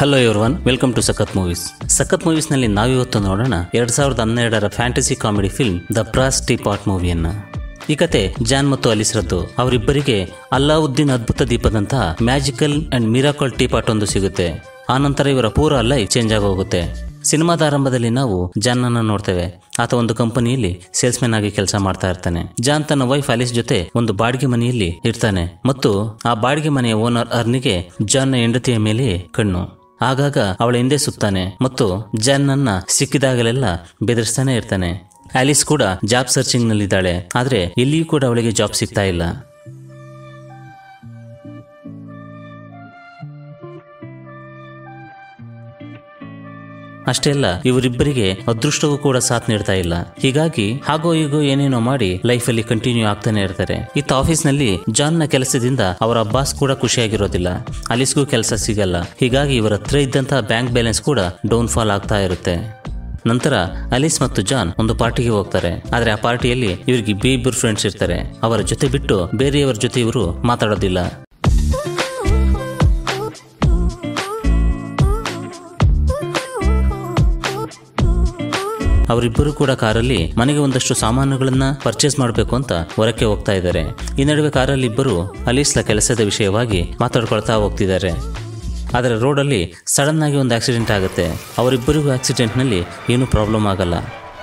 hello everyone welcome to ಸಖತ್ movies ಸಖತ್ movies ನಲ್ಲಿ ನಾವಿವತ್ತು ನೋಡೋಣ ಎರಡ್ ಸಾವಿರದ ಹನ್ನೆರಡರ fantasy comedy film the brass teapot ಮೂವಿಯನ್ನ ಈ ಕತೆ ಜಾನ್ ಮತ್ತು ಅಲಿಸ್ರದ್ದು ಅವರಿಬ್ಬರಿಗೆ ಅಲ್ಲಾವುದ್ದೀನ್ ಅದ್ಭುತ ದೀಪದಂತಹ magical and miracle teapot ಒಂದು ಸಿಗುತ್ತೆ ಆನಂತರ ಇವರ ಪೂರ ಲೈಫ್ ಚೇಂಜ್ ಆಗೋಗುತ್ತೆ ಸಿನಿಮಾದ ಆರಂಭದಲ್ಲಿ ನಾವು ಜಾನ್ ಅನ್ನ ನೋಡ್ತೇವೆ ಆತ ಒಂದು ಕಂಪನಿಯಲ್ಲಿ ಸೇಲ್ಸ್ಮನ್ ಆಗಿ ಕೆಲಸ ಮಾಡ್ತಾ ಇರ್ತಾನೆ ಜಾನ್ ತನ್ನ ವೈಫ್ ಅಲಿಸ್ ಜೊತೆ ಒಂದು ಬಾಡಿಗೆ ಮನೆಯಲ್ಲಿ ಇರ್ತಾನೆ ಮತ್ತು ಆ ಬಾಡಿಗೆ ಮನೆಯ ಓನರ್ ಅರ್ನಿಗೆ ಜಾನ್ನ ಹೆಂಡತಿಯ ಮೇಲೆ ಕಣ್ಣು ಆಗಾಗ ಅವಳ ಹಿಂದೆ ಸುತ್ತಾನೆ ಮತ್ತು ಜಾನ್ ನನ್ನ ಸಿಕ್ಕಿದಾಗಲೆಲ್ಲ ಬೆದರಿಸ್ತಾನೆ ಇರ್ತಾನೆ ಆಲಿಸ್ ಕೂಡ ಜಾಬ್ ಸರ್ಚಿಂಗ್ ನಲ್ಲಿದ್ದಾಳೆ ಆದ್ರೆ ಎಲ್ಲಿಯೂ ಕೂಡ ಅವಳಿಗೆ ಜಾಬ್ ಸಿಗ್ತಾ ಇಲ್ಲ ಅಷ್ಟೇ ಅಲ್ಲ ಇವರಿಬ್ಬರಿಗೆ ಅದೃಷ್ಟವೂ ಕೂಡ ಸಾಥ್ ನೀಡ್ತಾ ಇಲ್ಲ ಹೀಗಾಗಿ ಹಾಗೋ ಹೀಗೋ ಏನೇನೋ ಮಾಡಿ ಲೈಫಲ್ಲಿ ಕಂಟಿನ್ಯೂ ಆಗ್ತಾನೆ ಇರ್ತಾರೆ ಇತ್ತ ಆಫೀಸ್ನಲ್ಲಿ ಜಾನ್ನ ಕೆಲಸದಿಂದ ಅವರ ಬಾಸ್ ಕೂಡ ಖುಷಿಯಾಗಿರೋದಿಲ್ಲ ಅಲಿಸ್ಗೂ ಕೆಲಸ ಸಿಗಲ್ಲ ಹೀಗಾಗಿ ಇವರ ಹತ್ರ ಇದ್ದಂತಹ ಬ್ಯಾಂಕ್ ಬ್ಯಾಲೆನ್ಸ್ ಕೂಡ ಡೌನ್ ಫಾಲ್ ಆಗ್ತಾ ಇರುತ್ತೆ ನಂತರ ಅಲಿಸ್ ಮತ್ತು ಜಾನ್ ಒಂದು ಪಾರ್ಟಿಗೆ ಹೋಗ್ತಾರೆ ಆದ್ರೆ ಆ ಪಾರ್ಟಿಯಲ್ಲಿ ಇವರಿಗೆ ಬಿ ಇಬ್ಬರು ಫ್ರೆಂಡ್ಸ್ ಇರ್ತಾರೆ ಅವರ ಜೊತೆ ಬಿಟ್ಟು ಬೇರೆಯವರ ಜೊತೆ ಇವರು ಮಾತಾಡೋದಿಲ್ಲ ಅವರಿಬ್ಬರು ಕೂಡ ಕಾರಲ್ಲಿ ಮನೆಗೆ ಒಂದಷ್ಟು ಸಾಮಾನುಗಳನ್ನ ಪರ್ಚೇಸ್ ಮಾಡಬೇಕು ಅಂತ ಹೊರಕ್ಕೆ ಹೋಗ್ತಾ ಇದ್ದಾರೆ ಈ ನಡುವೆ ಕಾರಲ್ಲಿ ಇಬ್ಬರು ಅಲೀಸ್ಲ ಕೆಲಸದ ವಿಷಯವಾಗಿ ಮಾತಾಡ್ಕೊಳ್ತಾ ಹೋಗ್ತಿದ್ದಾರೆ ಆದರೆ ರೋಡಲ್ಲಿ ಸಡನ್ ಆಗಿ ಒಂದು ಆಕ್ಸಿಡೆಂಟ್ ಆಗುತ್ತೆ ಅವರಿಬ್ಬರಿಗೂ ಆಕ್ಸಿಡೆಂಟ್ನಲ್ಲಿ ಏನೂ ಪ್ರಾಬ್ಲಮ್ ಆಗಲ್ಲ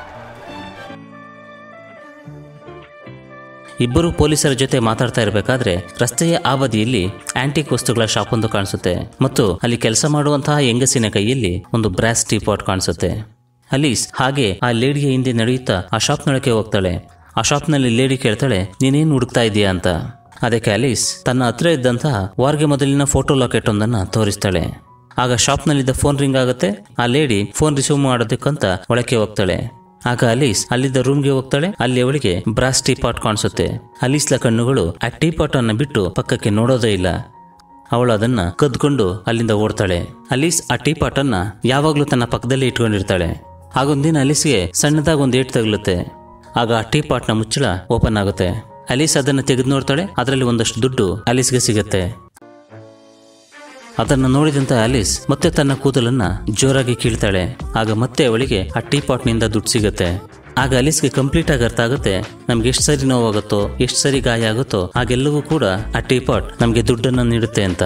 ಇಬ್ಬರು ಪೊಲೀಸರ ಜೊತೆ ಮಾತಾಡ್ತಾ ಇರಬೇಕಾದ್ರೆ ರಸ್ತೆಯ ಆ ಬದಿಯಲ್ಲಿ ಆಂಟಿಕ್ ವಸ್ತುಗಳ ಶಾಪ್ ಒಂದು ಕಾಣಿಸುತ್ತೆ ಮತ್ತು ಅಲ್ಲಿ ಕೆಲಸ ಮಾಡುವಂತಹ ಹೆಂಗಸಿನ ಕೈಯಲ್ಲಿ ಒಂದು ಬ್ರಾಸ್ ಟೀ ಪಾಟ್ ಕಾಣಿಸುತ್ತೆ ಅಲೀಸ್ ಹಾಗೆ ಆ ಲೇಡಿಯ ಹಿಂದೆ ನಡೆಯುತ್ತಾ ಆ ಶಾಪ್ನೊಳಗೆ ಹೋಗ್ತಾಳೆ ಆ ಶಾಪ್ನಲ್ಲಿ ಲೇಡಿ ಕೇಳ್ತಾಳೆ ನೀನೇನು ಹುಡುಕ್ತಾ ಇದೀಯಾ ಅಂತ ಅದಕ್ಕೆ ಅಲೀಸ್ ತನ್ನ ಹತ್ರ ಇದ್ದಂತಹ ವಾರ್ಗೆ ಮೊದಲಿನ ಫೋಟೋ ಲಾಕೆಟ್ ಒಂದನ್ನ ತೋರಿಸ್ತಾಳೆ ಆಗ ಶಾಪ್ನಲ್ಲಿದ್ದ ಫೋನ್ ರಿಂಗ್ ಆಗುತ್ತೆ ಆ ಲೇಡಿ ಫೋನ್ ರಿಸೀವ್ ಮಾಡೋದಕ್ಕಂತ ಒಳಕ್ಕೆ ಹೋಗ್ತಾಳೆ ಆಗ ಅಲೀಸ್ ಅಲ್ಲಿದ್ದ ರೂಮ್ಗೆ ಹೋಗ್ತಾಳೆ ಅಲ್ಲಿ ಅವಳಿಗೆ ಬ್ರಾಸ್ ಟೀ ಪಾಟ್ ಕಾಣಿಸುತ್ತೆ ಅಲೀಸ್ಲ ಕಣ್ಣುಗಳು ಆ ಟೀ ಪಾಟ್ ಅನ್ನ ಬಿಟ್ಟು ಪಕ್ಕಕ್ಕೆ ನೋಡೋದೇ ಇಲ್ಲ ಅವಳು ಅದನ್ನ ಕದ್ಕೊಂಡು ಅಲ್ಲಿಂದ ಓಡ್ತಾಳೆ ಅಲೀಸ್ ಆ ಟೀ ಪಾಟ್ ಅನ್ನ ಯಾವಾಗ್ಲೂ ತನ್ನ ಪಕ್ಕದಲ್ಲೇ ಇಟ್ಕೊಂಡಿರ್ತಾಳೆ ಆಗೊಂದಿನ ಅಲೀಸ್ಗೆ ಸಣ್ಣದಾಗಿ ಒಂದು ಏಟ್ ತಗಲುತ್ತೆ ಆಗ ಆ ಟೀ ಪಾಟ್ನ ಮುಚ್ಚಳ ಓಪನ್ ಆಗುತ್ತೆ ಅಲೀಸ್ ಅದನ್ನು ತೆಗೆದು ನೋಡ್ತಾಳೆ ಅದರಲ್ಲಿ ಒಂದಷ್ಟು ದುಡ್ಡು ಅಲೀಸ್ಗೆ ಸಿಗುತ್ತೆ ಅದನ್ನು ನೋಡಿದಂತ ಆಲಿಸ್ ಮತ್ತೆ ತನ್ನ ಕೂದಲನ್ನ ಜೋರಾಗಿ ಕೀಳ್ತಾಳೆ ಆಗ ಮತ್ತೆ ಅವಳಿಗೆ ಆ ಟೀ ಪಾಟ್ನಿಂದ ದುಡ್ಡು ಸಿಗುತ್ತೆ ಆಗ ಅಲಿಸ್ಗೆ ಕಂಪ್ಲೀಟ್ ಆಗಿ ಅರ್ಥ ಆಗುತ್ತೆ ನಮ್ಗೆ ಎಷ್ಟು ಸರಿ ನೋವಾಗುತ್ತೋ ಎಷ್ಟು ಸರಿ ಗಾಯ ಆಗುತ್ತೋ ಆಗೆಲ್ಲವೂ ಕೂಡ ಆ ಟೀ ಪಾಟ್ ನಮಗೆ ದುಡ್ಡನ್ನು ನೀಡುತ್ತೆ ಅಂತ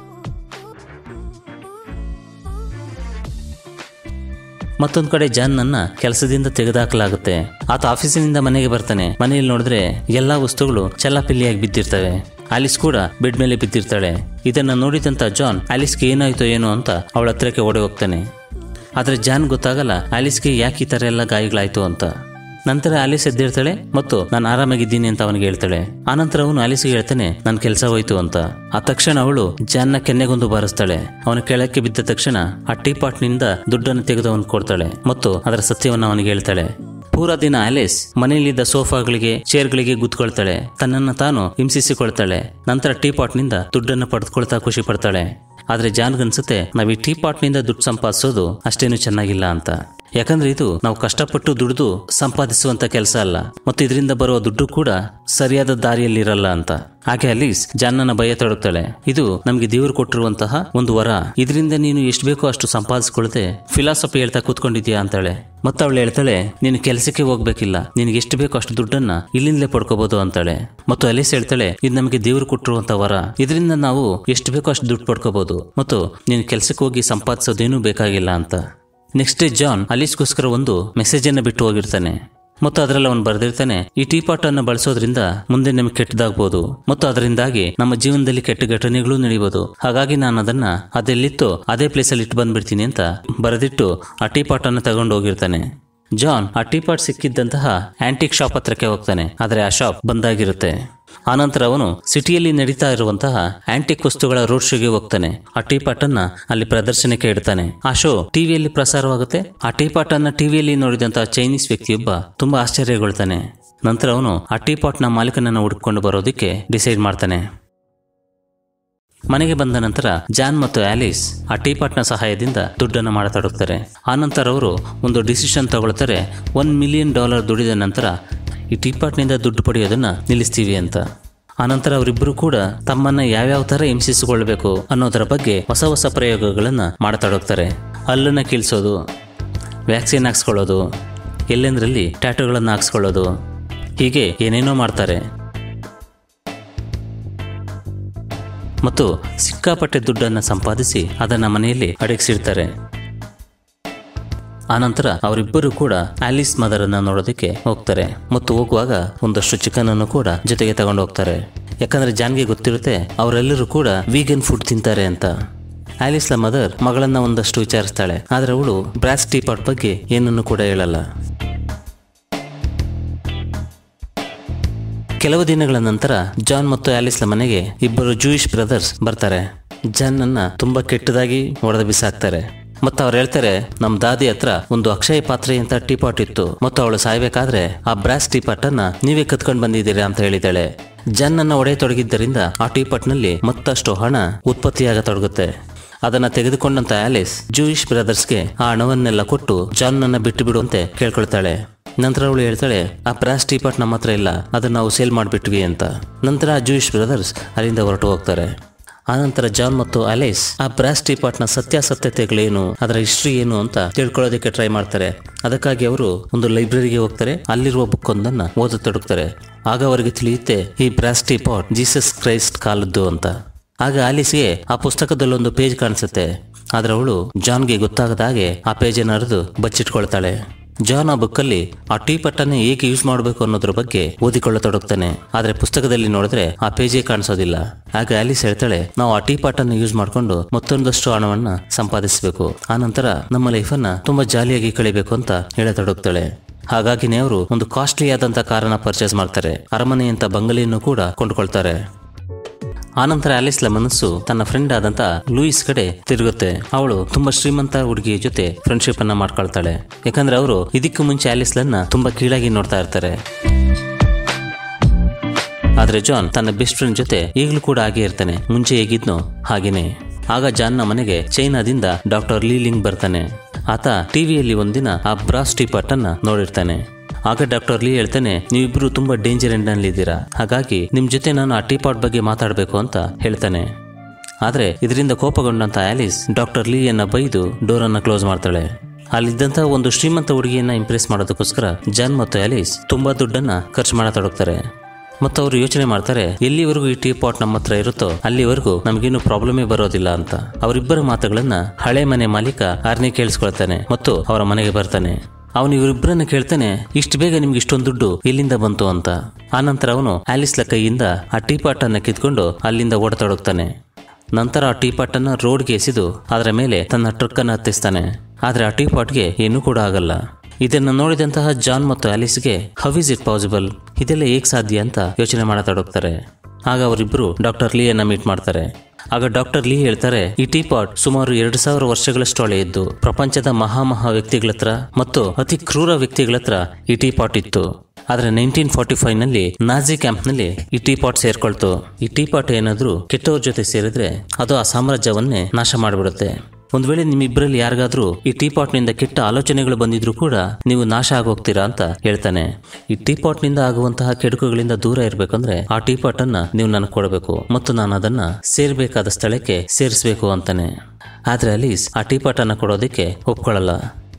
ಮತ್ತೊಂದು ಕಡೆ ಜಾನ್ನನ್ನ ಕೆಲಸದಿಂದ ತೆಗೆದುಹಾಕಲಾಗುತ್ತೆ ಆತ ಆಫೀಸಿನಿಂದ ಮನೆಗೆ ಬರ್ತಾನೆ ಮನೆಯಲ್ಲಿ ನೋಡಿದ್ರೆ ಎಲ್ಲಾ ವಸ್ತುಗಳು ಚಲ್ಲಾಪಿಲ್ಲಿಯಾಗಿ ಬಿದ್ದಿರ್ತವೆ ಆಲಿಸ್ ಕೂಡ ಬೆಡ್ ಮೇಲೆ ಬಿದ್ದಿರ್ತಾಳೆ ಇದನ್ನ ನೋಡಿದಂತ ಜಾನ್ ಆಲಿಸ್ಗೆ ಏನಾಯ್ತೋ ಏನೋ ಅಂತ ಅವಳ ಹತ್ರಕ್ಕೆ ಓಡಿ ಹೋಗ್ತಾನೆ ಆದ್ರೆ ಜಾನ್ ಗೊತ್ತಾಗಲ್ಲ ಆಲಿಸ್ಗೆ ಯಾಕೆ ಈ ತರ ಎಲ್ಲ ಗಾಯಗಳಾಯ್ತು ಅಂತ ನಂತರ ಆಲಿಸ್ ಎದ್ದಿರ್ತಾಳೆ ಮತ್ತು ನಾನು ಆರಾಮಾಗಿದ್ದೀನಿ ಅಂತ ಅವನಿಗೆ ಹೇಳ್ತಾಳೆ ಆನಂತರ ಅವನು ಆಲಿಸ್ಗೆ ಹೇಳ್ತಾನೆ ನನ್ನ ಕೆಲಸ ಹೋಯ್ತು ಅಂತ ಆ ತಕ್ಷಣ ಅವಳು ಜಾನ್ನ ಕೆನ್ನೆಗೊಂದು ಬಾರಿಸ್ತಾಳೆ ಅವನ ಕೆಳಕ್ಕೆ ಬಿದ್ದ ತಕ್ಷಣ ಆ ಟೀ ಪಾಟ್ನಿಂದ ದುಡ್ಡನ್ನು ತೆಗೆದು ಅವನು ಕೊಡ್ತಾಳೆ ಮತ್ತು ಅದರ ಸತ್ಯವನ್ನು ಅವನಿಗೆ ಹೇಳ್ತಾಳೆ ಪೂರ ದಿನ ಆಲಿಸ್ ಮನೆಯಲ್ಲಿದ್ದ ಸೋಫಾಗಳಿಗೆ ಚೇರ್ಗಳಿಗೆ ಗುದ್ಕೊಳ್ತಾಳೆ ತನ್ನನ್ನು ತಾನು ಹಿಂಸಿಸಿಕೊಳ್ತಾಳೆ ನಂತರ ಟೀ ಪಾಟ್ನಿಂದ ದುಡ್ಡನ್ನು ಪಡೆದುಕೊಳ್ತಾ ಖುಷಿ ಪಡ್ತಾಳೆ ಆದ್ರೆ ಜಾನ್ಗನ್ಸುತ್ತೆ ನಾವು ಈ ಟೀ ಪಾಟ್ನಿಂದ ದುಡ್ಡು ಸಂಪಾದಿಸೋದು ಅಷ್ಟೇನು ಚೆನ್ನಾಗಿಲ್ಲ ಅಂತ ಯಾಕಂದ್ರೆ ಇದು ನಾವು ಕಷ್ಟಪಟ್ಟು ದುಡಿದು ಸಂಪಾದಿಸುವಂತ ಕೆಲಸ ಅಲ್ಲ ಮತ್ತು ಇದರಿಂದ ಬರುವ ದುಡ್ಡು ಕೂಡ ಸರಿಯಾದ ದಾರಿಯಲ್ಲಿ ಇರಲ್ಲ ಅಂತ ಹಾಗೆ ಅಲೀಸ್ ಜಾನ್ನನ ಭಯ ತೊಡಗ್ತಾಳೆ ಇದು ನಮ್ಗೆ ದೇವರು ಕೊಟ್ಟಿರುವಂತಹ ಒಂದು ವರ ಇದರಿಂದ ನೀನು ಎಷ್ಟು ಬೇಕೋ ಅಷ್ಟು ಸಂಪಾದಿಸ್ಕೊಳ್ದೆ ಫಿಲಾಸಫಿ ಹೇಳ್ತಾ ಕೂತ್ಕೊಂಡಿದ್ಯಾ ಅಂತಾಳೆ ಮತ್ತೆ ಅವಳು ಹೇಳ್ತಾಳೆ ನೀನು ಕೆಲಸಕ್ಕೆ ಹೋಗ್ಬೇಕಿಲ್ಲ ನಿನಗೆ ಎಷ್ಟು ಬೇಕೋ ಅಷ್ಟು ದುಡ್ಡನ್ನ ಇಲ್ಲಿಂದಲೇ ಪಡ್ಕೋಬಹುದು ಅಂತಾಳೆ ಮತ್ತು ಅಲೀಸ್ ಹೇಳ್ತಾಳೆ ಇದು ನಮಗೆ ದೇವರು ಕೊಟ್ಟಿರುವಂತ ವರ ಇದರಿಂದ ನಾವು ಎಷ್ಟು ಬೇಕೋ ಅಷ್ಟು ದುಡ್ಡು ಪಡ್ಕೋಬಹುದು ಮತ್ತು ನೀನು ಕೆಲಸಕ್ಕೆ ಹೋಗಿ ಸಂಪಾದಿಸೋದೇನೂ ಬೇಕಾಗಿಲ್ಲ ಅಂತ ನೆಕ್ಸ್ಟ್ ಡೇ ಜಾನ್ ಅಲೀಸ್ಗೋಸ್ಕರ ಒಂದು ಮೆಸೇಜ್ ಅನ್ನು ಬಿಟ್ಟು ಹೋಗಿರ್ತಾನೆ ಮತ್ತು ಅದರಲ್ಲಿ ಅವನು ಬರೆದಿರ್ತಾನೆ ಈ ಟೀ ಪಾಟ್ ಅನ್ನು ಬಳಸೋದ್ರಿಂದ ಮುಂದೆ ನಮಗೆ ಕೆಟ್ಟದಾಗಬಹುದು ಮತ್ತು ಅದರಿಂದಾಗಿ ನಮ್ಮ ಜೀವನದಲ್ಲಿ ಕೆಟ್ಟ ಘಟನೆಗಳು ನಡೆಯಬಹುದು ಹಾಗಾಗಿ ನಾನು ಅದನ್ನ ಅದೆಲ್ಲಿತ್ತೋ ಅದೇ ಪ್ಲೇಸಲ್ಲಿ ಇಟ್ಟು ಬಂದ್ಬಿಡ್ತೀನಿ ಅಂತ ಬರೆದಿಟ್ಟು ಆ ಟೀ ಪಾಟ್ ಅನ್ನು ತಗೊಂಡು ಹೋಗಿರ್ತಾನೆ ಜಾನ್ ಆ ಟೀ ಪಾಟ್ ಸಿಕ್ಕಿದ್ದಂತಹ ಆಂಟಿಕ್ ಶಾಪ್ ಹತ್ರಕ್ಕೆ ಹೋಗ್ತಾನೆ ಆದರೆ ಆ ಶಾಪ್ ಬಂದಾಗಿರುತ್ತೆ ಆನಂತರ ಅವನು ಸಿಟಿಯಲ್ಲಿ ನಡೀತಾ ಇರುವಂತಹ ಆಂಟಿಕ್ ವಸ್ತುಗಳ ರೋಡ್ ಶೋಗೆ ಹೋಗ್ತಾನೆ ಆ ಟೀ ಪಾಟ್ ಅನ್ನ ಅಲ್ಲಿ ಪ್ರದರ್ಶನಕ್ಕೆ ಇಡ್ತಾನೆ ಆ ಶೋ ಟಿವಿಯಲ್ಲಿ ಪ್ರಸಾರವಾಗುತ್ತೆ ಆ ಟೀ ಪಾಟ್ ಅನ್ನ ಟಿವಿಯಲ್ಲಿ ನೋಡಿದಂತಹ ಚೈನೀಸ್ ವ್ಯಕ್ತಿಯೊಬ್ಬ ತುಂಬಾ ಆಶ್ಚರ್ಯಗೊಳ್ತಾನೆ ನಂತರ ಅವನು ಆ ಟೀ ಪಾಟ್ನ ಮಾಲೀಕನನ್ನು ಹುಡುಕೊಂಡು ಬರೋದಕ್ಕೆ ಡಿಸೈಡ್ ಮಾಡ್ತಾನೆ ಮನೆಗೆ ಬಂದ ನಂತರ ಜಾನ್ ಮತ್ತು ಆಲಿಸ್ ಆ ಟೀ ಪಾಟ್ನ ಸಹಾಯದಿಂದ ದುಡ್ಡನ್ನು ಮಾತಾಡುತ್ತಾರೆ ಆನಂತರ ಅವರು ಒಂದು ಡಿಸಿಷನ್ ತಗೊಳ್ತಾರೆ ಒನ್ ಮಿಲಿಯನ್ ಡಾಲರ್ ದುಡಿದ ನಂತರ ಈ ಟೀ ಪಾಟ್ನಿಂದ ದುಡ್ಡು ಪಡೆಯೋದನ್ನ ನಿಲ್ಲಿಸ್ತೀವಿ ಅಂತ ಆನಂತರ ಅವರಿಬ್ಬರು ಕೂಡ ತಮ್ಮನ್ನ ಯಾವ್ಯಾವ ತರ ಹಿಂಸಿಸಿಕೊಳ್ಬೇಕು ಅನ್ನೋದರ ಬಗ್ಗೆ ಹೊಸ ಹೊಸ ಪ್ರಯೋಗಗಳನ್ನ ಮಾಡತೊಡಗ್ತಾರೆ ಹಲ್ಲನ್ನ ಕೀಳ್ಸೋದು ವ್ಯಾಕ್ಸಿನ್ ಹಾಕ್ಸ್ಕೊಳ್ಳೋದು ಎಲ್ಲೆಂದ್ರಲ್ಲಿ ಟ್ಯಾಟೂಗಳನ್ನು ಹಾಕ್ಸ್ಕೊಳ್ಳೋದು ಹೀಗೆ ಏನೇನೋ ಮಾಡ್ತಾರೆ ಮತ್ತು ಸಿಕ್ಕಾಪಟ್ಟೆ ದುಡ್ಡನ್ನು ಸಂಪಾದಿಸಿ ಅದನ್ನ ಮನೆಯಲ್ಲಿ ಅಡಗಿಸಿಡ್ತಾರೆ ಆನಂತರ ಅವರಿಬ್ಬರು ಕೂಡ ಆಲಿಸ್ ಮದರ್ ಅನ್ನ ನೋಡೋದಕ್ಕೆ ಹೋಗ್ತಾರೆ ಮತ್ತು ಹೋಗುವಾಗ ಒಂದಷ್ಟು ಚಿಕನ್ ಅನ್ನು ಕೂಡ ಜೊತೆಗೆ ತಗೊಂಡು ಹೋಗ್ತಾರೆ ಯಾಕಂದ್ರೆ ಜಾನ್ಗೆ ಗೊತ್ತಿರುತ್ತೆ ಅವರೆಲ್ಲರೂ ಕೂಡ ವೀಗನ್ ಫುಡ್ ತಿಂತಾರೆ ಅಂತ ಆಲಿಸ್ಲ ಮದರ್ ಮಗಳನ್ನ ಒಂದಷ್ಟು ವಿಚಾರಿಸ್ತಾಳೆ ಆದ್ರೆ ಅವಳು ಬ್ರಾಸ್ ಟೀಪಾಟ್ ಬಗ್ಗೆ ಏನನ್ನು ಕೂಡ ಹೇಳಲ್ಲ ಕೆಲವು ದಿನಗಳ ನಂತರ ಜಾನ್ ಮತ್ತು ಆಲಿಸ್ಲ ಮನೆಗೆ ಇಬ್ಬರು ಜೂಯಿಷ್ ಬ್ರದರ್ಸ್ ಬರ್ತಾರೆ ಜಾನ್ ಅನ್ನ ತುಂಬಾ ಕೆಟ್ಟದಾಗಿ ಹೊಡೆದು ಬಿಸಾಕ್ತಾರೆ ಮತ್ತು ಅವ್ರು ಹೇಳ್ತಾರೆ ನಮ್ಮ ದಾದಿ ಹತ್ರ ಒಂದು ಅಕ್ಷಯ ಪಾತ್ರೆ ಅಂತ ಟೀಪಾಟ್ ಇತ್ತು ಮತ್ತು ಅವಳು ಸಾಯ್ಬೇಕಾದ್ರೆ ಆ ಬ್ರಾಸ್ ಟೀಪಾಟ್ ಅನ್ನ ನೀವೇ ಕತ್ಕೊಂಡು ಬಂದಿದ್ದೀರಾ ಅಂತ ಹೇಳಿದ್ದಾಳೆ ಜಾನ್ ಅನ್ನ ಒಡೆಯತೊಡಗಿದ್ದರಿಂದ ಆ ಟೀಪಾಟ್ ನಲ್ಲಿ ಮತ್ತಷ್ಟು ಹಣ ಉತ್ಪತ್ತಿಯಾಗತೊಡಗುತ್ತೆ ಅದನ್ನ ತೆಗೆದುಕೊಂಡಂತ ಆಲಿಸ್ ಜೂಯಿಷ್ ಬ್ರದರ್ಸ್ಗೆ ಆ ಹಣವನ್ನೆಲ್ಲ ಕೊಟ್ಟು ಜಾನ್ ನನ್ನ ಬಿಟ್ಟು ಬಿಡುವಂತೆ ಕೇಳ್ಕೊಳ್ತಾಳೆ ನಂತರ ಅವಳು ಹೇಳ್ತಾಳೆ ಆ ಬ್ರಾಸ್ ಟೀಪಾಟ್ ನಮ್ಮ ಹತ್ರ ಇಲ್ಲ ಅದನ್ನ ನಾವು ಸೇಲ್ ಮಾಡಿಬಿಟ್ವಿ ಅಂತ ನಂತರ ಆ ಜೂಯಿಷ್ ಬ್ರದರ್ಸ್ ಅಲ್ಲಿಂದ ಹೊರಟು ಹೋಗ್ತಾರೆ ಆನಂತರ ಜಾನ್ ಮತ್ತು ಅಲೈಸ್ ಆ ಬ್ರಾಸ್ ಟೀಪಾಟ್ನ ಸತ್ಯಾಸತ್ಯತೆಗಳೇನು ಅದರ ಹಿಸ್ಟ್ರಿ ಏನು ಅಂತ ತಿಳ್ಕೊಳ್ಳೋದಕ್ಕೆ ಟ್ರೈ ಮಾಡ್ತಾರೆ ಅದಕ್ಕಾಗಿ ಅವರು ಒಂದು ಲೈಬ್ರರಿಗೆ ಹೋಗ್ತಾರೆ ಅಲ್ಲಿರುವ ಬುಕ್ ಒಂದನ್ನ ಓದತೊಡಗ್ತಾರೆ ಆಗ ಅವರಿಗೆ ತಿಳಿಯುತ್ತೆ ಈ ಬ್ರಾಸ್ ಟೀಪಾಟ್ ಜೀಸಸ್ ಕ್ರೈಸ್ಟ್ ಕಾಲದ್ದು ಅಂತ ಆಗ ಆಲಿಸ್ಗೆ ಆ ಪುಸ್ತಕದಲ್ಲೊಂದು ಪೇಜ್ ಕಾಣಿಸುತ್ತೆ ಆದ್ರೆ ಅವಳು ಜಾನ್ಗೆ ಗೊತ್ತಾಗದ ಹಾಗೆ ಆ ಪೇಜನ್ನು ಹರಿದು ಬಚ್ಚಿಟ್ಕೊಳ್ತಾಳೆ ಜಾನ್ ಆ ಬುಕ್ಕಲ್ಲಿ ಆ ಟೀ ಪಟ್ಟನ್ನೇ ಹೇಗೆ ಯೂಸ್ ಮಾಡಬೇಕು ಅನ್ನೋದ್ರ ಬಗ್ಗೆ ಓದಿಕೊಳ್ಳತೊಡಗ್ತಾನೆ ಆದ್ರೆ ಪುಸ್ತಕದಲ್ಲಿ ನೋಡಿದ್ರೆ ಆ ಪೇಜೇ ಕಾಣಿಸೋದಿಲ್ಲ ಆಗ ಆಲಿಸ್ ಹೇಳ್ತಾಳೆ ನಾವು ಆ ಟೀ ಪಾಟನ್ನು ಯೂಸ್ ಮಾಡ್ಕೊಂಡು ಮತ್ತೊಂದಷ್ಟು ಹಣವನ್ನ ಸಂಪಾದಿಸಬೇಕು ಆ ನಂತರ ನಮ್ಮ ಲೈಫನ್ನ ತುಂಬಾ ಜಾಲಿಯಾಗಿ ಕಳಿಬೇಕು ಅಂತ ಹೇಳತೊಡಗ್ತಾಳೆ ಹಾಗಾಗಿನೇ ಅವರು ಒಂದು ಕಾಸ್ಟ್ಲಿ ಆದಂತ ಕಾರನ್ನ ಪರ್ಚೇಸ್ ಮಾಡ್ತಾರೆ ಅರಮನೆ ಅಂತ ಬಂಗಲೆಯನ್ನು ಕೂಡ ಕೊಂಡುಕೊಳ್ತಾರೆ ಆನಂತರ ಆಲಿಸ್ಲ ಮನಸ್ಸು ತನ್ನ ಫ್ರೆಂಡ್ ಆದಂತ ಲೂಯಿಸ್ ಕಡೆ ತಿರುಗುತ್ತೆ ಅವಳು ತುಂಬಾ ಶ್ರೀಮಂತ ಹುಡುಗಿಯ ಜೊತೆ ಫ್ರೆಂಡ್ಶಿಪ್ ಅನ್ನ ಮಾಡ್ಕೊಳ್ತಾಳೆ ಯಾಕಂದ್ರೆ ಅವರು ಇದಕ್ಕೂ ಮುಂಚೆ ಆಲಿಸ್ಲನ್ನ ತುಂಬಾ ಕೀಳಾಗಿ ನೋಡ್ತಾ ಇರ್ತಾರೆ ಆದ್ರೆ ಜಾನ್ ತನ್ನ ಬೆಸ್ಟ್ ಫ್ರೆಂಡ್ ಜೊತೆ ಈಗಲೂ ಕೂಡ ಹಾಗೆ ಇರ್ತಾನೆ ಮುಂಚೆ ಹೇಗಿದ್ನೋ ಹಾಗೇನೆ ಆಗ ಜಾನ್ನ ಮನೆಗೆ ಚೈನಾದಿಂದ ಡಾಕ್ಟರ್ ಲೀಲಿಂಗ್ ಬರ್ತಾನೆ ಆತ ಟಿವಿಯಲ್ಲಿ ಒಂದಿನ ಆ ಬ್ರಾಸ್ ಟೀಪಾಟ್ ಅನ್ನ ನೋಡಿರ್ತಾನೆ ಆಗ ಡಾಕ್ಟರ್ ಲೀ ಹೇಳ್ತಾನೆ ನೀವಿಬ್ರು ತುಂಬಾ ಡೇಂಜರ್ ಎಂಡ್ ಇದ್ದೀರಾ ಹಾಗಾಗಿ ನಿಮ್ ಜೊತೆ ನಾನು ಆ ಟೀಪಾಟ್ ಬಗ್ಗೆ ಮಾತಾಡಬೇಕು ಅಂತ ಹೇಳ್ತಾನೆ ಆದ್ರೆ ಇದರಿಂದ ಕೋಪಗೊಂಡಂತ ಆಲಿಸ್ ಡಾಕ್ಟರ್ ಲೀಯನ್ನ ಬೈದು ಡೋರನ್ನ ಕ್ಲೋಸ್ ಮಾಡ್ತಾಳೆ ಅಲ್ಲಿದ್ದಂತಹ ಒಂದು ಶ್ರೀಮಂತ ಹುಡುಗಿಯನ್ನ ಇಂಪ್ರೆಸ್ ಮಾಡೋದಕ್ಕೋಸ್ಕರ ಜಾನ್ ಮತ್ತು ಆಲಿಸ್ ತುಂಬಾ ದುಡ್ಡನ್ನ ಖರ್ಚು ಮಾಡತೊಡಗ್ತಾರೆ ಮತ್ತು ಅವರು ಯೋಚನೆ ಮಾಡ್ತಾರೆ ಎಲ್ಲಿವರೆಗೂ ಈ ಟೀ ಪಾಟ್ ನಮ್ಮ ಹತ್ರ ಇರುತ್ತೋ ಅಲ್ಲಿವರೆಗೂ ನಮಗೇನು ಪ್ರಾಬ್ಲಮೇ ಬರೋದಿಲ್ಲ ಅಂತ ಅವರಿಬ್ಬರ ಮಾತುಗಳನ್ನ ಹಳೆ ಮನೆ ಮಾಲೀಕ ಆರ್ನಿ ಕೇಳಿಸ್ಕೊಳ್ತಾನೆ ಮತ್ತು ಅವರ ಮನೆಗೆ ಬರ್ತಾನೆ ಅವನು ಇವರಿಬ್ಬರನ್ನ ಕೇಳ್ತಾನೆ ಇಷ್ಟು ಬೇಗ ನಿಮ್ಗೆ ಇಷ್ಟೊಂದು ದುಡ್ಡು ಎಲ್ಲಿಂದ ಬಂತು ಅಂತ ಆನಂತರ ಅವನು ಆಲಿಸ್ಲ ಕೈಯಿಂದ ಆ ಟೀ ಪಾಟ್ ಅನ್ನ ಕಿತ್ಕೊಂಡು ಅಲ್ಲಿಂದ ಓಡತೊಡಗ್ತಾನೆ ನಂತರ ಆ ಟೀ ಪಾಟ್ ಅನ್ನ ರೋಡ್ಗೆ ಎಸೆದು ಅದರ ಮೇಲೆ ತನ್ನ ಟ್ರಕ್ ಅನ್ನ ಹತ್ತಿಸ್ತಾನೆ ಆದ್ರೆ ಆ ಟೀ ಪಾಟ್ಗೆ ಏನೂ ಕೂಡ ಆಗಲ್ಲ ಇದನ್ನು ನೋಡಿದಂತಹ ಜಾನ್ ಮತ್ತು ಆಲಿಸ್ಗೆ ಹೌ ಇಸ್ ಇಟ್ ಪಾಸಿಬಲ್ ಇದೆಲ್ಲ ಹೇಗೆ ಸಾಧ್ಯ ಅಂತ ಯೋಚನೆ ಮಾಡತೊಡಗ್ತಾರೆ ಆಗ ಅವರಿಬ್ಬರು ಡಾಕ್ಟರ್ ಲೀಯನ್ನ ಮೀಟ್ ಮಾಡ್ತಾರೆ ಆಗ ಡಾಕ್ಟರ್ ಲೀ ಹೇಳ್ತಾರೆ ಈ ಟೀ ಪಾಟ್ ಸುಮಾರು ಎರಡು ಸಾವಿರ ವರ್ಷಗಳಷ್ಟು ಹಳೆಯದ್ದು ಪ್ರಪಂಚದ ಮಹಾಮಹಾ ವ್ಯಕ್ತಿಗಳ ಹತ್ರ ಮತ್ತು ಅತಿ ಕ್ರೂರ ವ್ಯಕ್ತಿಗಳ ಹತ್ರ ಈ ಟೀ ಪಾಟ್ ಇತ್ತು ಆದ್ರೆ ನೈನ್ಟೀನ್ ಫಾರ್ಟಿ ಫೈವ್ ನಲ್ಲಿ ನಾಜಿ ಕ್ಯಾಂಪ್ ನಲ್ಲಿ ಈ ಟೀ ಪಾಟ್ ಸೇರ್ಕೊಳ್ತು ಈ ಟೀ ಪಾಟ್ ಏನಾದ್ರೂ ಕೆಟ್ಟವ್ರ ಜೊತೆ ಸೇರಿದ್ರೆ ಅದು ಆ ಸಾಮ್ರಾಜ್ಯವನ್ನೇ ನಾಶ ಮಾಡಿಬಿಡುತ್ತೆ ಒಂದ್ ವೇಳೆ ನಿಮ್ಮಿಬ್ಬರಲ್ಲಿ ಯಾರಿಗಾದ್ರೂ ಈ ಟೀ ಪಾಟ್ನಿಂದ ಕೆಟ್ಟ ಆಲೋಚನೆಗಳು ಬಂದಿದ್ರು ಕೂಡ ನೀವು ನಾಶ ಆಗೋಗ್ತೀರಾ ಅಂತ ಹೇಳ್ತಾನೆ ಈ ಟೀ ಪಾಟ್ನಿಂದ ಆಗುವಂತಹ ಕೆಡುಕುಗಳಿಂದ ದೂರ ಇರಬೇಕಂದ್ರೆ ಆ ಟೀ ಪಾಟ್ ಅನ್ನ ನೀವು ನನಗೆ ಕೊಡಬೇಕು ಮತ್ತು ನಾನು ಅದನ್ನ ಸೇರ್ಬೇಕಾದ ಸ್ಥಳಕ್ಕೆ ಸೇರಿಸಬೇಕು ಅಂತಾನೆ ಆದ್ರೆ ಅಲೀಸ್ ಆ ಟೀ ಪಾಟ್ ಅನ್ನ ಕೊಡೋದಕ್ಕೆ ಒಪ್ಕೊಳ್ಳಲ್ಲ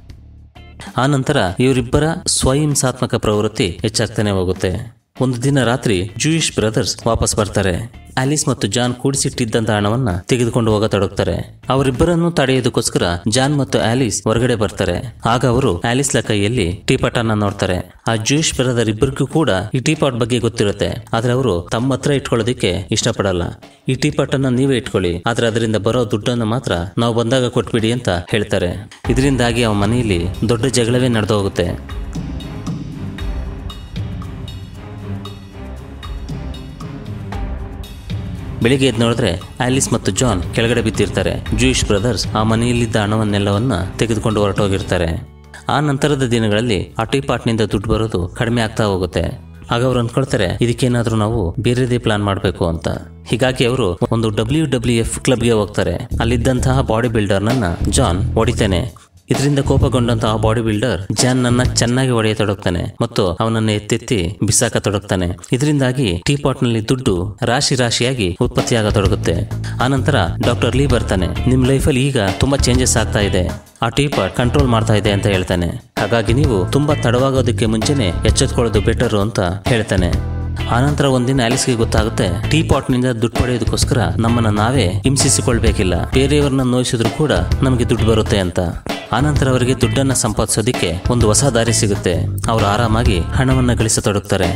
ಆ ನಂತರ ಇವರಿಬ್ಬರ ಸ್ವಹಿಂಸಾತ್ಮಕ ಪ್ರವೃತ್ತಿ ಹೆಚ್ಚಾಗ್ತಾನೆ ಹೋಗುತ್ತೆ ಒಂದು ದಿನ ರಾತ್ರಿ ಜೂಯಿಷ್ ಬ್ರದರ್ಸ್ ವಾಪಸ್ ಬರ್ತಾರೆ ಆಲಿಸ್ ಮತ್ತು ಜಾನ್ ಕೂಡಿಸಿಟ್ಟಿದ್ದಂತ ಹಣವನ್ನ ತೆಗೆದುಕೊಂಡು ಹೋಗತೊಡಗ್ತಾರೆ ಅವರಿಬ್ಬರನ್ನು ತಡೆಯೋದಕ್ಕೋಸ್ಕರ ಜಾನ್ ಮತ್ತು ಆಲಿಸ್ ಹೊರಗಡೆ ಬರ್ತಾರೆ ಆಗ ಅವರು ಆಲಿಸ್ಲ ಕೈಯಲ್ಲಿ ಟೀಪಾಟ್ ಅನ್ನ ನೋಡ್ತಾರೆ ಆ ಜೂಯಿಷ್ ಬ್ರದರ್ ಇಬ್ಬರಿಗೂ ಕೂಡ ಈ ಟೀಪಾಟ್ ಬಗ್ಗೆ ಗೊತ್ತಿರುತ್ತೆ ಆದ್ರೆ ಅವರು ತಮ್ಮ ಹತ್ರ ಇಟ್ಕೊಳ್ಳೋದಕ್ಕೆ ಇಷ್ಟಪಡಲ್ಲ ಈ ಟೀಪಾಟ್ ಅನ್ನ ನೀವೇ ಇಟ್ಕೊಳ್ಳಿ ಆದ್ರೆ ಅದರಿಂದ ಬರೋ ದುಡ್ಡನ್ನು ಮಾತ್ರ ನಾವು ಬಂದಾಗ ಕೊಟ್ಬಿಡಿ ಅಂತ ಹೇಳ್ತಾರೆ ಇದರಿಂದಾಗಿ ಅವನ ಮನೆಯಲ್ಲಿ ದೊಡ್ಡ ಜಗಳವೇ ನಡೆದು ಹೋಗುತ್ತೆ ಬೆಳಿಗ್ಗೆ ಎದ್ದು ನೋಡಿದ್ರೆ ಆಲಿಸ್ ಮತ್ತು ಜಾನ್ ಕೆಳಗಡೆ ಬಿದ್ದಿರ್ತಾರೆ ಜೂಯಿಷ್ ಬ್ರದರ್ಸ್ ಆ ಮನೆಯಲ್ಲಿದ್ದ ಹಣವನ್ನೆಲ್ಲವನ್ನ ತೆಗೆದುಕೊಂಡು ಹೊರಟೋಗಿರ್ತಾರೆ ಆ ನಂತರದ ದಿನಗಳಲ್ಲಿ ಆ ಟೀ ಪಾಟ್ನಿಂದ ದುಡ್ಡು ಬರೋದು ಕಡಿಮೆ ಆಗ್ತಾ ಹೋಗುತ್ತೆ ಆಗ ಅವ್ರು ಅನ್ಕೊಳ್ತಾರೆ ಇದಕ್ಕೇನಾದ್ರೂ ನಾವು ಬೇರೆದೇ ಪ್ಲಾನ್ ಮಾಡಬೇಕು ಅಂತ ಹೀಗಾಗಿ ಅವರು ಒಂದು ಡಬ್ಲ್ಯೂ ಡಬ್ಲ್ಯೂ ಎಫ್ ಕ್ಲಬ್ಗೆ ಹೋಗ್ತಾರೆ ಅಲ್ಲಿದ್ದಂತಹ ಬಾಡಿ ಬಿಲ್ಡರ್ನನ್ನ ಜಾನ್ ಹೊಡಿತಾನೆ ಇದರಿಂದ ಕೋಪಗೊಂಡಂತಹ ಬಾಡಿ ಬಿಲ್ಡರ್ ಜಾನ್ ನನ್ನ ಚೆನ್ನಾಗಿ ಹೊಡೆಯತೊಡಗ್ತಾನೆ ಮತ್ತು ಅವನನ್ನು ಎತ್ತೆತ್ತಿ ಬಿಸಾಕತೊಡಗ್ತಾನೆ ಇದರಿಂದಾಗಿ ಟೀ ಪಾಟ್ ನಲ್ಲಿ ದುಡ್ಡು ರಾಶಿ ರಾಶಿಯಾಗಿ ಉತ್ಪತ್ತಿಯಾಗತೊಡಗುತ್ತೆ ಆನಂತರ ಡಾಕ್ಟರ್ ಲೀ ಬರ್ತಾನೆ ನಿಮ್ ಲೈಫಲ್ಲಿ ಈಗ ತುಂಬಾ ಚೇಂಜಸ್ ಆಗ್ತಾ ಇದೆ ಆ ಟೀ ಪಾಟ್ ಕಂಟ್ರೋಲ್ ಮಾಡ್ತಾ ಇದೆ ಅಂತ ಹೇಳ್ತಾನೆ ಹಾಗಾಗಿ ನೀವು ತುಂಬಾ ತಡವಾಗೋದಕ್ಕೆ ಮುಂಚೆನೆ ಎಚ್ಚೆತ್ಕೊಳ್ಳೋದು ಬೆಟರು ಅಂತ ಹೇಳ್ತಾನೆ ಆನಂತರ ಒಂದಿನ ಆಲಿಸ್ಗೆ ಗೊತ್ತಾಗುತ್ತೆ ಟೀ ಪಾಟ್ ನಿಂದ ದುಡ್ಡು ಪಡೆಯೋದಕ್ಕೋಸ್ಕರ ನಮ್ಮನ್ನ ನಾವೇ ಹಿಂಸಿಸಿಕೊಳ್ಬೇಕಿಲ್ಲ ಬೇರೆಯವ್ರನ್ನ ನೋಯಿಸಿದ್ರು ಕೂಡ ನಮಗೆ ದುಡ್ಡು ಬರುತ್ತೆ ಅಂತ ಆನಂತರ ಅವರಿಗೆ ದುಡ್ಡನ್ನ ಸಂಪಾದಿಸೋದಿಕ್ಕೆ ಒಂದು ಹೊಸ ದಾರಿ ಸಿಗುತ್ತೆ ಅವರು ಆರಾಮಾಗಿ ಹಣವನ್ನ ಗಳಿಸತೊಡಗ್ತಾರೆ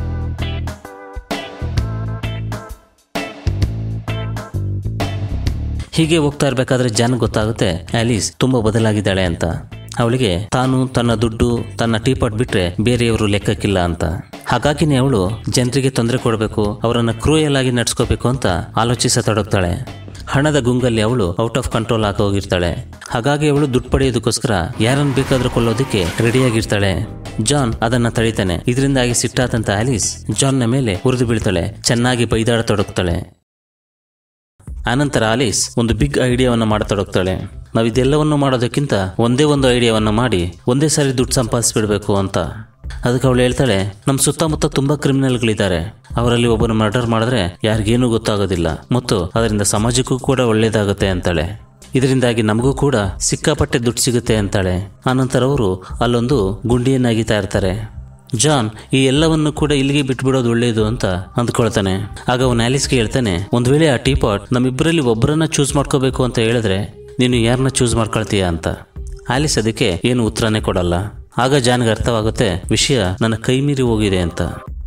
ಹೀಗೆ ಹೋಗ್ತಾ ಇರ್ಬೇಕಾದ್ರೆ ಜಾನ್ ಗೊತ್ತಾಗುತ್ತೆ ಆಲಿಸ್ ತುಂಬಾ ಬದಲಾಗಿದ್ದಾಳೆ ಅಂತ ಅವಳಿಗೆ ತಾನು ತನ್ನ ದುಡ್ಡು ತನ್ನ ಟೀಪಾಟ್ ಬಿಟ್ರೆ ಬೇರೆಯವರು ಲೆಕ್ಕಕ್ಕಿಲ್ಲ ಅಂತ ಹಾಗಾಗಿನೇ ಅವಳು ಜನರಿಗೆ ತೊಂದರೆ ಕೊಡಬೇಕು ಅವರನ್ನ ಕ್ರೂಯಲ್ ಆಗಿ ನಡ್ಸ್ಕೋಬೇಕು ಅಂತ ಆಲೋಚಿಸತೊಡಗ್ತಾಳೆ ಹಣದ ಗುಂಗಲ್ಲಿ ಅವಳು ಔಟ್ ಆಫ್ ಕಂಟ್ರೋಲ್ ಆಗಿ ಹೋಗಿರ್ತಾಳೆ ಹಾಗಾಗಿ ಅವಳು ದುಡ್ಡು ಪಡೆಯೋದಕ್ಕೋಸ್ಕರ ಯಾರನ್ನು ಬೇಕಾದ್ರೂ ಕೊಲ್ಲೋದಕ್ಕೆ ರೆಡಿಯಾಗಿರ್ತಾಳೆ ಜಾನ್ ಅದನ್ನ ತಡಿತಾನೆ ಇದರಿಂದಾಗಿ ಸಿಟ್ಟಾದಂತ ಆಲಿಸ್ ಜಾನ್ನ ಮೇಲೆ ಉರಿದು ಬೀಳ್ತಾಳೆ ಚೆನ್ನಾಗಿ ಬೈದಾಡತೊಡಗ್ತಾಳೆ ಆನಂತರ ಆಲಿಸ್ ಒಂದು ಬಿಗ್ ಐಡಿಯಾವನ್ನು ಮಾಡತೊಡಗ್ತಾಳೆ ನಾವು ಇದೆಲ್ಲವನ್ನು ಮಾಡೋದಕ್ಕಿಂತ ಒಂದೇ ಒಂದು ಐಡಿಯಾವನ್ನು ಮಾಡಿ ಒಂದೇ ಸಾರಿ ದುಡ್ಡು ಸಂಪಾದಿಸ್ಬಿಡ್ಬೇಕು ಅಂತ ಅದಕ್ಕೆ ಅವಳು ಹೇಳ್ತಾಳೆ ನಮ್ಮ ಸುತ್ತಮುತ್ತ ತುಂಬಾ ಕ್ರಿಮಿನಲ್ಗಳಿದ್ದಾರೆ ಅವರಲ್ಲಿ ಒಬ್ಬನು ಮರ್ಡರ್ ಮಾಡಿದ್ರೆ ಯಾರಿಗೇನೂ ಗೊತ್ತಾಗೋದಿಲ್ಲ ಮತ್ತು ಅದರಿಂದ ಸಮಾಜಕ್ಕೂ ಕೂಡ ಒಳ್ಳೇದಾಗುತ್ತೆ ಅಂತಾಳೆ ಇದರಿಂದಾಗಿ ನಮಗೂ ಕೂಡ ಸಿಕ್ಕಾಪಟ್ಟೆ ದುಡ್ಡು ಸಿಗುತ್ತೆ ಅಂತಾಳೆ ಆನಂತರ ಅವರು ಅಲ್ಲೊಂದು ಗುಂಡಿಯನ್ನಾಗಿತಾ ಇರ್ತಾರೆ ಜಾನ್ ಈ ಎಲ್ಲವನ್ನು ಕೂಡ ಇಲ್ಲಿಗೆ ಬಿಟ್ಬಿಡೋದು ಒಳ್ಳೆಯದು ಅಂತ ಅಂದ್ಕೊಳ್ತಾನೆ ಆಗ ಅವನು ಆಲಿಸ್ಗೆ ಹೇಳ್ತಾನೆ ಒಂದ್ ವೇಳೆ ಆ ಟೀ ಪಾಟ್ ನಮ್ಮಿಬ್ಬರಲ್ಲಿ ಒಬ್ಬರನ್ನ ಚೂಸ್ ಮಾಡ್ಕೋಬೇಕು ಅಂತ ಹೇಳಿದ್ರೆ ನೀನು ಯಾರನ್ನ ಚೂಸ್ ಮಾಡ್ಕೊಳ್ತೀಯ ಅಂತ ಆಲಿಸ್ ಅದಕ್ಕೆ ಏನು ಉತ್ತರನೇ ಕೊಡಲ್ಲ ಆಗ ಜಾನ್ಗೆ ಅರ್ಥವಾಗುತ್ತೆ ವಿಷಯ ನನ್ನ ಕೈ ಮೀರಿ ಹೋಗಿದೆ ಅಂತ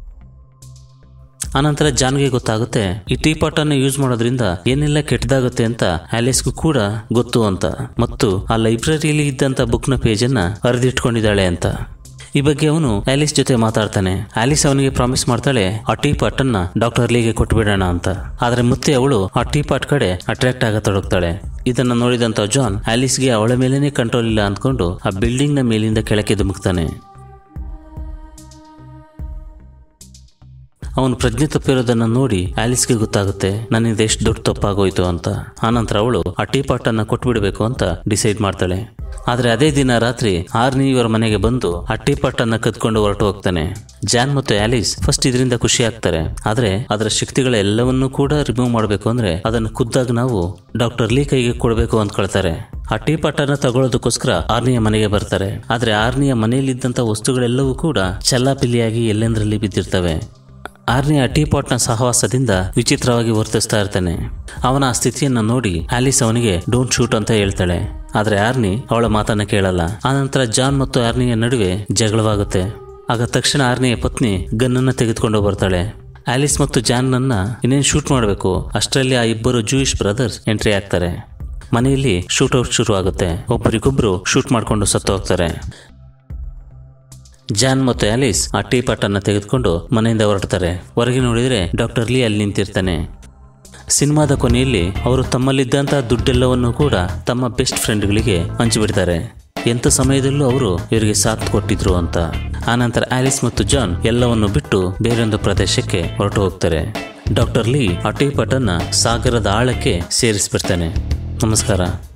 ಆನಂತರ ಜಾನ್ಗೆ ಗೊತ್ತಾಗುತ್ತೆ ಈ ಟೀ ಪಾಟ್ ಅನ್ನು ಯೂಸ್ ಮಾಡೋದ್ರಿಂದ ಏನೆಲ್ಲ ಕೆಟ್ಟದಾಗುತ್ತೆ ಅಂತ ಆಲಿಸ್ಗೂ ಕೂಡ ಗೊತ್ತು ಅಂತ ಮತ್ತು ಆ ಲೈಬ್ರರಿಯಲ್ಲಿ ಇದ್ದಂತ ಬುಕ್ನ ಪೇಜನ್ನ ಅರೆದಿಟ್ಕೊಂಡಿದ್ದಾಳೆ ಅಂತ ಈ ಬಗ್ಗೆ ಅವನು ಆಲಿಸ್ ಜೊತೆ ಮಾತಾಡ್ತಾನೆ ಆಲಿಸ್ ಅವನಿಗೆ ಪ್ರಾಮಿಸ್ ಮಾಡ್ತಾಳೆ ಆ ಟೀ ಪಾಟ್ ಅನ್ನ ಡಾಕ್ಟರ್ ಲೀಗೆ ಕೊಟ್ಬಿಡೋಣ ಅಂತ ಆದ್ರೆ ಮತ್ತೆ ಅವಳು ಆ ಟೀ ಪಾಟ್ ಕಡೆ ಅಟ್ರಾಕ್ಟ್ ಆಗತೊಡಗ್ತಾಳೆ ಇದನ್ನ ನೋಡಿದಂತ ಜಾನ್ ಆಲಿಸ್ಗೆ ಅವಳ ಮೇಲೇನೆ ಕಂಟ್ರೋಲ್ ಇಲ್ಲ ಅಂದ್ಕೊಂಡು ಆ ಬಿಲ್ಡಿಂಗ್ ನ ಮೇಲಿಂದ ಕೆಳಕ್ಕೆ ಧುಮುಕ್ತಾನೆ ಅವನು ಪ್ರಜ್ಞೆ ತಪ್ಪಿರೋದನ್ನ ನೋಡಿ ಆಲಿಸ್ಗೆ ಗೊತ್ತಾಗುತ್ತೆ ನನ್ನಿಂದ ಎಷ್ಟು ದೊಡ್ಡ ತಪ್ಪಾಗೋಯ್ತು ಅಂತ ಆನಂತರ ಅವಳು ಆ ಟೀ ಪಾಟ್ ಅನ್ನ ಕೊಟ್ಬಿಡ್ಬೇಕು ಅಂತ ಡಿಸೈಡ್ ಮಾಡ್ತಾಳೆ ಆದ್ರೆ ಅದೇ ದಿನ ರಾತ್ರಿ ಆರ್ನಿ ಇವರ ಮನೆಗೆ ಬಂದು ಆ ಟೀ ಪಾಟ್ ಅನ್ನ ಕದ್ಕೊಂಡು ಹೊರಟು ಹೋಗ್ತಾನೆ ಜಾನ್ ಮತ್ತು ಆಲಿಸ್ ಫಸ್ಟ್ ಇದರಿಂದ ಖುಷಿ ಆಗ್ತಾರೆ ಆದ್ರೆ ಅದರ ಶಕ್ತಿಗಳ ಎಲ್ಲವನ್ನೂ ಕೂಡ ರಿಮೂವ್ ಮಾಡಬೇಕು ಅಂದ್ರೆ ಅದನ್ನು ಖುದ್ದಾಗಿ ನಾವು ಡಾಕ್ಟರ್ ಲೀ ಕೈಗೆ ಕೊಡಬೇಕು ಅಂದ್ಕೊಳ್ತಾರೆ ಆ ಟೀ ಪಾಟ್ ಅನ್ನ ತಗೊಳ್ಳೋದಕ್ಕೋಸ್ಕರ ಆರ್ನಿಯ ಮನೆಗೆ ಬರ್ತಾರೆ ಆದ್ರೆ ಆರ್ನಿಯ ಮನೆಯಲ್ಲಿದ್ದಂತ ವಸ್ತುಗಳೆಲ್ಲವೂ ಕೂಡ ಚಲ್ಲಾಪಿಲ್ಲಿಯಾಗಿ ಎಲ್ಲೆಂದರಲ್ಲಿ ಬಿದ್ದಿರ್ತವೆ ಆರ್ನಿ ಆ ಟೀ ಪಾಟ್ನ ಸಹವಾಸದಿಂದ ವಿಚಿತ್ರವಾಗಿ ವರ್ತಿಸ್ತಾ ಇರ್ತಾನೆ ಅವನ ಆ ಸ್ಥಿತಿಯನ್ನ ನೋಡಿ ಆಲಿಸ್ ಅವನಿಗೆ ಡೋಂಟ್ ಶೂಟ್ ಅಂತ ಹೇಳ್ತಾಳೆ ಆದ್ರೆ ಆರ್ನಿ ಅವಳ ಮಾತನ್ನ ಕೇಳಲ್ಲ ಆನಂತರ ಜಾನ್ ಮತ್ತು ಆರ್ನಿಯ ನಡುವೆ ಜಗಳವಾಗುತ್ತೆ ಆಗ ತಕ್ಷಣ ಆರ್ನಿಯ ಪತ್ನಿ ಗನ್ನನ್ನ ತೆಗೆದುಕೊಂಡು ಬರ್ತಾಳೆ ಆಲಿಸ್ ಮತ್ತು ಜಾನ್ನನ್ನ ಇನ್ನೇನು ಶೂಟ್ ಮಾಡಬೇಕು ಅಷ್ಟರಲ್ಲಿ ಆ ಇಬ್ಬರು ಜೂಯಿಷ್ ಬ್ರದರ್ಸ್ ಎಂಟ್ರಿ ಆಗ್ತಾರೆ ಮನೆಯಲ್ಲಿ ಶೂಟ್ಔಟ್ ಶುರು ಆಗುತ್ತೆ ಒಬ್ಬರಿಗೊಬ್ರು ಶೂಟ್ ಮಾಡ್ಕೊಂಡು ಸತ್ತು ಹೋಗ್ತಾರೆ ಜಾನ್ ಮತ್ತು ಆಲಿಸ್ ಆ ಟೀ ಪಾಟ್ ಅನ್ನ ತೆಗೆದುಕೊಂಡು ಮನೆಯಿಂದ ಹೊರಡ್ತಾರೆ ಹೊರಗೆ ನೋಡಿದ್ರೆ ಡಾಕ್ಟರ್ ಲೀ ಅಲ್ಲಿ ನಿಂತಿರ್ತಾನೆ ಸಿನಿಮಾದ ಕೊನೆಯಲ್ಲಿ ಅವರು ತಮ್ಮಲ್ಲಿದ್ದಂತಹ ದುಡ್ಡೆಲ್ಲವನ್ನು ಕೂಡ ತಮ್ಮ ಬೆಸ್ಟ್ ಫ್ರೆಂಡ್ಗಳಿಗೆ ಹಂಚಿಬಿಡ್ತಾರೆ ಎಂಥ ಸಮಯದಲ್ಲೂ ಅವರು ಇವರಿಗೆ ಸಾಥ್ ಕೊಟ್ಟಿದ್ರು ಅಂತ ಆನಂತರ ಆಲಿಸ್ ಮತ್ತು ಜಾನ್ ಎಲ್ಲವನ್ನು ಬಿಟ್ಟು ಬೇರೊಂದು ಪ್ರದೇಶಕ್ಕೆ ಹೊರಟು ಹೋಗ್ತಾರೆ ಡಾಕ್ಟರ್ ಲೀ ಆ ಟೀ ಪಾಟ್ ಅನ್ನ ಸಾಗರದ ಆಳಕ್ಕೆ ಸೇರಿಸ್ಬಿಡ್ತಾನೆ ನಮಸ್ಕಾರ